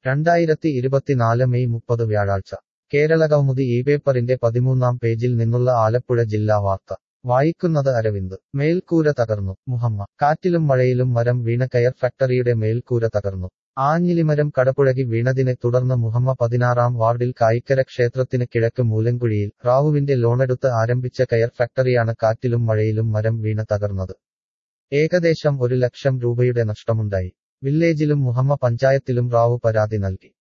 രണ്ടായിരത്തി ഇരുപത്തിനാല് മെയ് മുപ്പത് വ്യാഴാഴ്ച കേരളകൗമുദി ഈ പേപ്പറിന്റെ പതിമൂന്നാം പേജിൽ നിന്നുള്ള ആലപ്പുഴ ജില്ലാ വാർത്ത വായിക്കുന്നത് അരവിന്ദ് മേൽക്കൂര തകർന്നു മുഹമ്മ കാറ്റിലും മഴയിലും മരം വീണ കയർ ഫാക്ടറിയുടെ മേൽക്കൂര തകർന്നു ആഞ്ഞിലിമരം കടപുഴകി വീണതിനെ തുടർന്ന് മുഹമ്മ പതിനാറാം വാർഡിൽ കായിക്കര ക്ഷേത്രത്തിന് കിഴക്ക് മൂലങ്കുഴിയിൽ റാവുവിന്റെ ലോണെടുത്ത് ആരംഭിച്ച കയർ ഫാക്ടറിയാണ് കാറ്റിലും മഴയിലും മരം വീണ തകർന്നത് ഏകദേശം ഒരു ലക്ഷം രൂപയുടെ നഷ്ടമുണ്ടായി വില്ലേജിലും മുഹമ്മ പഞ്ചായത്തിലും റാവു പരാതി നൽകി